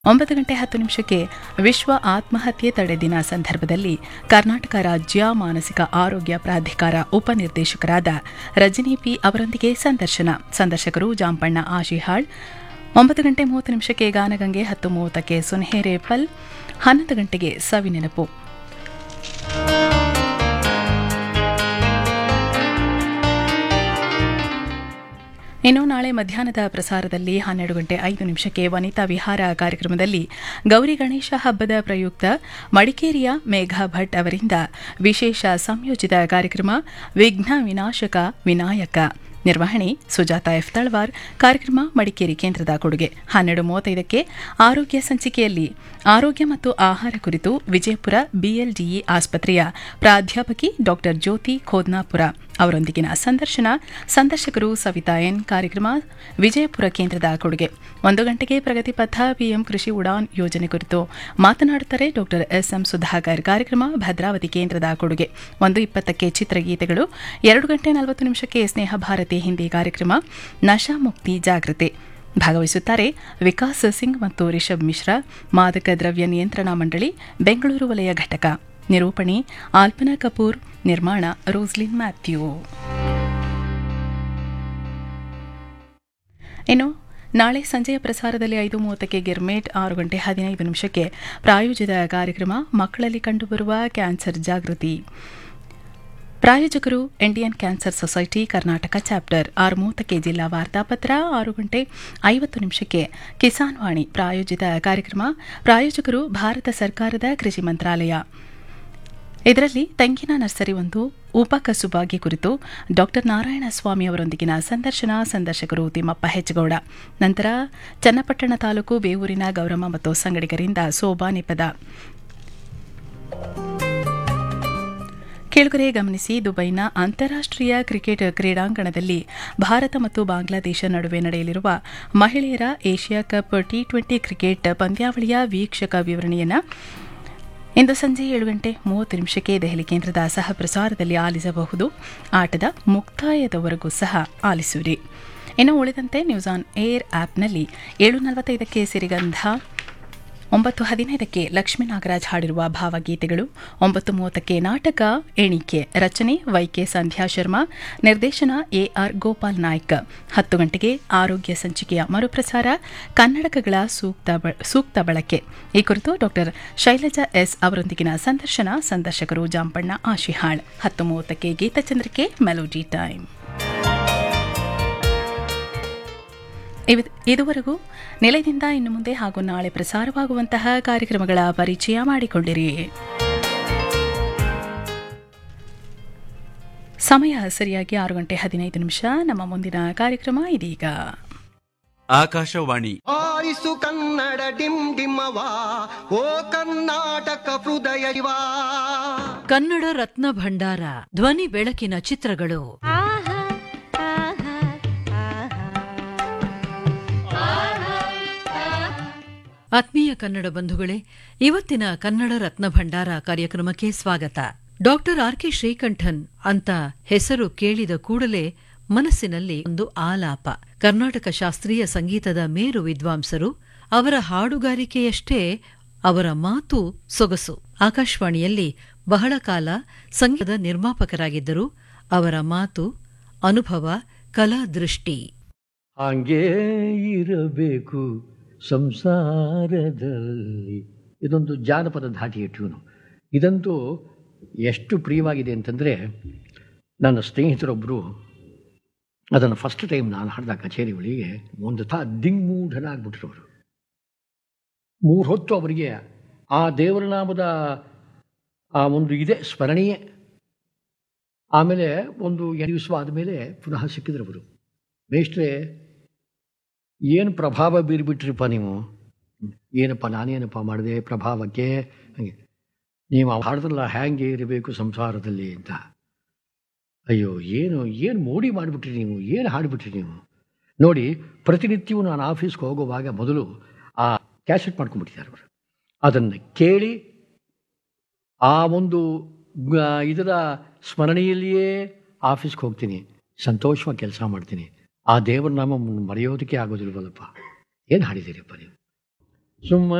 ಒಂಬತ್ತು ಗಂಟೆ ಹತ್ತು ನಿಮಿಷಕ್ಕೆ ವಿಶ್ವ ಆತ್ಮಹತ್ಯೆ ತಡೆ ದಿನ ಸಂದರ್ಭದಲ್ಲಿ ಕರ್ನಾಟಕ ರಾಜ್ಯ ಮಾನಸಿಕ ಆರೋಗ್ಯ ಪ್ರಾಧಿಕಾರ ಉಪನಿರ್ದೇಶಕರಾದ ರಜನಿ ಪಿ ಅವರೊಂದಿಗೆ ಸಂದರ್ಶನ ಸಂದರ್ಶಕರು ಜಾಂಪಣ್ಣ ಆಶಿಹಾಳ್ ಒಂಬತ್ತು ಗಂಟೆ ಮೂವತ್ತು ನಿಮಿಷಕ್ಕೆ ಗಾನಗಂಗೆ ಹತ್ತು ಮೂವತ್ತಕ್ಕೆ ಸುನ್ಹೇರೇಪಲ್ ಹನ್ನೊಂದು ಗಂಟೆಗೆ ಸವಿನೆನಪು ಇನ್ನು ನಾಳೆ ಮಧ್ಯಾಹ್ನದ ಪ್ರಸಾರದಲ್ಲಿ ಹನ್ನೆರಡು ಗಂಟೆ ಐದು ನಿಮಿಷಕ್ಕೆ ವನಿತಾ ವಿಹಾರ ಕಾರ್ಯಕ್ರಮದಲ್ಲಿ ಗೌರಿ ಗಣೇಶ ಹಬ್ಬದ ಪ್ರಯುಕ್ತ ಮಡಿಕೇರಿಯ ಮೇಘಾ ಭಟ್ ಅವರಿಂದ ವಿಶೇಷ ಸಂಯೋಜಿತ ಕಾರ್ಯಕ್ರಮ ವಿಘ್ನ ವಿನಾಶಕ ವಿನಾಯಕ ನಿರ್ವಹಣೆ ಸುಜಾತ ಎಫ್ ತಳವಾರ್ ಕಾರ್ಯಕ್ರಮ ಮಡಿಕೇರಿ ಕೇಂದ್ರದ ಕೊಡುಗೆ ಹನ್ನೆರಡು ಮೂವತ್ತೈದಕ್ಕೆ ಆರೋಗ್ಯ ಸಂಚಿಕೆಯಲ್ಲಿ ಆರೋಗ್ಯ ಮತ್ತು ಆಹಾರ ಕುರಿತು ವಿಜಯಪುರ ಬಿಎಲ್ಡಿಇ ಆಸ್ಪತ್ರೆಯ ಪ್ರಾಧ್ಯಾಪಕಿ ಡಾ ಜ್ಯೋತಿ ಖೋದ್ನಾಪುರ ಅವರೊಂದಿಗಿನ ಸಂದರ್ಶನ ಸಂದರ್ಶಕರು ಸವಿತಾ ಎನ್ ಕಾರ್ಯಕ್ರಮ ವಿಜಯಪುರ ಕೇಂದ್ರದ ಕೊಡುಗೆ ಒಂದು ಗಂಟೆಗೆ ಪ್ರಗತಿ ಪಥ ಪಿಎಂ ಕೃಷಿ ಉಡಾನ್ ಯೋಜನೆ ಕುರಿತು ಮಾತನಾಡುತ್ತಾರೆ ಡಾ ಎಸ್ಎಂ ಸುಧಾಕರ್ ಕಾರ್ಯಕ್ರಮ ಭದ್ರಾವತಿ ಕೇಂದ್ರದ ಕೊಡುಗೆ ಒಂದು ಇಪ್ಪತ್ತಕ್ಕೆ ಚಿತ್ರಗೀತೆಗಳು ಎರಡು ಗಂಟೆ ನಲವತ್ತು ನಿಮಿಷಕ್ಕೆ ಸ್ನೇಹ ಭಾರತಿ ಹಿಂದಿ ಕಾರ್ಯಕ್ರಮ ನಶಾ ಮುಕ್ತಿ ಜಾಗೃತಿ ಭಾಗವಹಿಸುತ್ತಾರೆ ವಿಕಾಸ್ ಸಿಂಗ್ ಮತ್ತು ರಿಷಬ್ ಮಿಶ್ರಾ ಮಾದಕ ದ್ರವ್ಯ ನಿಯಂತ್ರಣ ಮಂಡಳಿ ಬೆಂಗಳೂರು ವಲಯ ಘಟಕ ನಿರೂಪಣೆ ಆಲ್ಪನಾ ಕಪೂರ್ ನಿರ್ಮಾಣ ರೋಸ್ಲಿನ್ ಮ್ಯಾಥ್ಯೂ ಇನ್ನು ನಾಳೆ ಸಂಜೆಯ ಪ್ರಸಾರದಲ್ಲಿ ಐದು ಮೂವತ್ತಕ್ಕೆ ಗಿರ್ಮೇಟ್ ಆರು ಗಂಟೆ ಹದಿನೈದು ನಿಮಿಷಕ್ಕೆ ಪ್ರಾಯೋಜಿತ ಕಾರ್ಯಕ್ರಮ ಮಕ್ಕಳಲ್ಲಿ ಕಂಡುಬರುವ ಕ್ಯಾನ್ಸರ್ ಜಾಗೃತಿ ಪ್ರಾಯೋಜಕರು Indian cancer society Karnataka chapter ಆರು ಮೂವತ್ತಕ್ಕೆ ಜಿಲ್ಲಾ ವಾರ್ತಾಪತ್ರ ಆರು ಗಂಟೆ ಐವತ್ತು ನಿಮಿಷಕ್ಕೆ ಕಿಸಾನ್ ವಾಣಿ ಪ್ರಾಯೋಜಿತ ಕಾರ್ಯಕ್ರಮ ಪ್ರಾಯೋಜಕರು ಭಾರತ ಸರ್ಕಾರದ ಕೃಷಿ ಮಂತ್ರಾಲಯ ಇದರಲ್ಲಿ ತೆಂಗಿನ ನರ್ಸರಿ ಒಂದು ಉಪಕಸುಬಾಗಿ ಕುರಿತು ಡಾಕ್ಟರ್ ನಾರಾಯಣ ಸ್ವಾಮಿ ಅವರೊಂದಿಗಿನ ಸಂದರ್ಶನ ಸಂದರ್ಶಕರು ತಿಮ್ಮಪ್ಪ ಹೆಜ್ಗೌಡ ನಂತರ ಚನ್ನಪಟ್ಟಣ ತಾಲೂಕು ಬೇವೂರಿನ ಗೌರಮ್ಮ ಮತ್ತು ಸಂಗಡಿಗರಿಂದ ಸೋಬಾನೆ ಪದ ಕೇಳುಗರೆ ಗಮನಿಸಿ ದುಬೈನ ಅಂತಾರಾಷ್ಟೀಯ ಕ್ರಿಕೆಟ್ ಕ್ರೀಡಾಂಗಣದಲ್ಲಿ ಭಾರತ ಮತ್ತು ಬಾಂಗ್ಲಾದೇಶ ನಡುವೆ ನಡೆಯಲಿರುವ ಮಹಿಳೆಯರ Asia cup T twenty cricket ಪಂದ್ಯಾವಳಿಯ ವೀಕ್ಷಕ ವಿವರಣೆಯನ್ನು ಇಂದು ಸಂಜೆ ಏಳು ಗಂಟೆ ಮೂವತ್ತು ನಿಮಿಷಕ್ಕೆ ದೆಹಲಿ ಕೇಂದ್ರದ ಸಹ ಪ್ರಸಾರದಲ್ಲಿ ಆಲಿಸಬಹುದು ಆಟದ ಮುಕ್ತಾಯದವರೆಗೂ ಸಹ ಆಲಿಸುವಿರಿ ಇನ್ನು ಉಳಿದಂತೆ ನ್ಯೂಸ್ ಆನ್ ಏರ್ ಆಪ್ನಲ್ಲಿ ಏಳು ನಲವತ್ತೈದಕ್ಕೆ ಸಿರಿಗಂಧ ಒಂಬತ್ತು ಹದಿನೈದಕ್ಕೆ ಲಕ್ಷ್ಮೀ ನಾಗರಾಜ್ ಹಾಡಿರುವ ಭಾವಗೀತೆಗಳು ಒಂಬತ್ತು ಮೂವತ್ತಕ್ಕೆ ನಾಟಕ ಎಣಿಕೆ ರಚನೆ ವೈಕೆ ಸಂಧ್ಯಾ ಶರ್ಮಾ ನಿರ್ದೇಶನ ಎಆರ್ ಗೋಪಾಲ್ ನಾಯ್ಕ್ ಹತ್ತು ಗಂಟೆಗೆ ಆರೋಗ್ಯ ಸಂಚಿಕೆಯ ಮರುಪ್ರಸಾರ ಕನ್ನಡಕಗಳ ಸೂಕ್ತ ಬಳಕೆ ಈ ಕುರಿತು ಡಾಕ್ಟರ್ ಶೈಲಜಾ ಎಸ್ ಅವರೊಂದಿಗಿನ ಸಂದರ್ಶನ ಸಂದರ್ಶಕರು ಜಾಂಪಣ್ಣ ಆಶಿಹಾಳ್ ಹತ್ತು ಮೂವತ್ತಕ್ಕೆ ಗೀತಚಂದ್ರಿಕೆ ಮೆಲೋಡಿ ಟೈಮ್ ಇದುವರೆಗೂ ನಿಲಯದಿಂದ ಇನ್ನು ಮುಂದೆ ಹಾಗೂ ನಾಳೆ ಪ್ರಸಾರವಾಗುವಂತಹ ಕಾರ್ಯಕ್ರಮಗಳ ಪರಿಚಯ ಮಾಡಿಕೊಂಡಿರಿ ಸಮಯ ಸರಿಯಾಗಿ ಆರು ಗಂಟೆ ಹದಿನೈದು ನಿಮಿಷ ನಮ್ಮ ಮುಂದಿನ ಕಾರ್ಯಕ್ರಮ ಇದೀಗ ಆಕಾಶವಾಣಿ ಆರಿಸು ಕನ್ನಡ ಡಿಮ್ ಡಿಮ್ಮವ ಓ ಕರ್ನಾಟಕ ಹೃದಯವಾ ಕನ್ನಡ ರತ್ನ ಭಂಡಾರ ಧ್ವನಿ ಬೆಳಕಿನ ಚಿತ್ರಗಳು ಆತ್ಮೀಯ ಕನ್ನಡ ಬಂಧುಗಳೇ ಇವತ್ತಿನ ಕನ್ನಡ ರತ್ನ ಭಂಡಾರ ಕಾರ್ಯಕ್ರಮಕ್ಕೆ ಸ್ವಾಗತ ಡಾಕ್ಟರ್ ಆರ್ ಕೆ ಶ್ರೀಕಂಠನ್ ಅಂತ ಹೆಸರು ಕೇಳಿದ ಕೂಡಲೇ ಮನಸ್ಸಿನಲ್ಲಿ ಒಂದು ಆಲಾಪ ಕರ್ನಾಟಕ ಶಾಸ್ತ್ರೀಯ ಸಂಗೀತದ ಮೇರು ವಿದ್ವಾಂಸರು ಅವರ ಹಾಡುಗಾರಿಕೆಯಷ್ಟೇ ಅವರ ಮಾತು ಸೊಗಸು ಆಕಾಶವಾಣಿಯಲ್ಲಿ ಬಹಳ ಕಾಲ ಸಂಗೀತದ ನಿರ್ಮಾಪಕರಾಗಿದ್ದರು ಅವರ ಮಾತು ಅನುಭವ ಕಲಾ ದೃಷ್ಟಿ ಹಾಗೇ ಇರಬೇಕು ಸಂಸಾರದಲ್ಲಿ ಇದೊಂದು ಜಾನಪದ ಧಾಟಿಯ ಟ್ಯೂನು ಇದಂತೂ ಎಷ್ಟು ಪ್ರಿಯವಾಗಿದೆ ಅಂತಂದರೆ ನನ್ನ ಸ್ನೇಹಿತರೊಬ್ಬರು ಅದನ್ನು ಫಸ್ಟ್ ಟೈಮ್ ನಾನು ಹಾಡಿದ ಕಚೇರಿ ಒಳಗೆ ಒಂದು ತಾ ದಿಗ್ಮೂಢನಾಗ್ಬಿಟ್ರು ಅವರು ಮೂರು ಹೊತ್ತು ಅವರಿಗೆ ಆ ದೇವರ ನಾಮದ ಆ ಒಂದು ಇದೆ ಸ್ಮರಣೆಯೇ ಆಮೇಲೆ ಒಂದು ಎರಡು ದಿವಸ ಆದಮೇಲೆ ಪುನಃ ಸಿಕ್ಕಿದ್ರು ಅವರು ಮೇಷ್ಟ್ರೆ ಏನು ಪ್ರಭಾವ ಬೀರ್ಬಿಟ್ರಿಪ್ಪ ನೀವು ಏನಪ್ಪ ನಾನೇನಪ್ಪ ಮಾಡಿದೆ ಪ್ರಭಾವಕ್ಕೆ ಹಾಗೆ ನೀವು ಹಾಡಿದ್ರಲ್ಲ ಹ್ಯಾಂಗೆ ಇರಬೇಕು ಸಂಸಾರದಲ್ಲಿ ಅಂತ ಅಯ್ಯೋ ಏನು ಏನು ಮೋಡಿ ಮಾಡಿಬಿಟ್ರಿ ನೀವು ಏನು ಹಾಡಿಬಿಟ್ರಿ ನೀವು ನೋಡಿ ಪ್ರತಿನಿತ್ಯವೂ ನಾನು ಆಫೀಸ್ಗೆ ಹೋಗುವಾಗ ಮೊದಲು ಆ ಕ್ಯಾಸೆಟ್ ಮಾಡ್ಕೊಂಡ್ಬಿಟ್ಟಿದ್ದಾರೆ ಅವರು ಅದನ್ನು ಕೇಳಿ ಆ ಒಂದು ಇದರ ಸ್ಮರಣೆಯಲ್ಲಿಯೇ ಆಫೀಸ್ಗೆ ಹೋಗ್ತೀನಿ ಸಂತೋಷವಾಗಿ ಕೆಲಸ ಮಾಡ್ತೀನಿ ಆ ದೇವರ ನಾಮ ಮರೆಯೋದಕ್ಕೆ ಆಗೋದಿಲ್ವಲ್ಲಪ್ಪ ಏನು ಹಾಡಿದ್ದೀರಪ್ಪ ನೀವು ಸುಮ್ಮ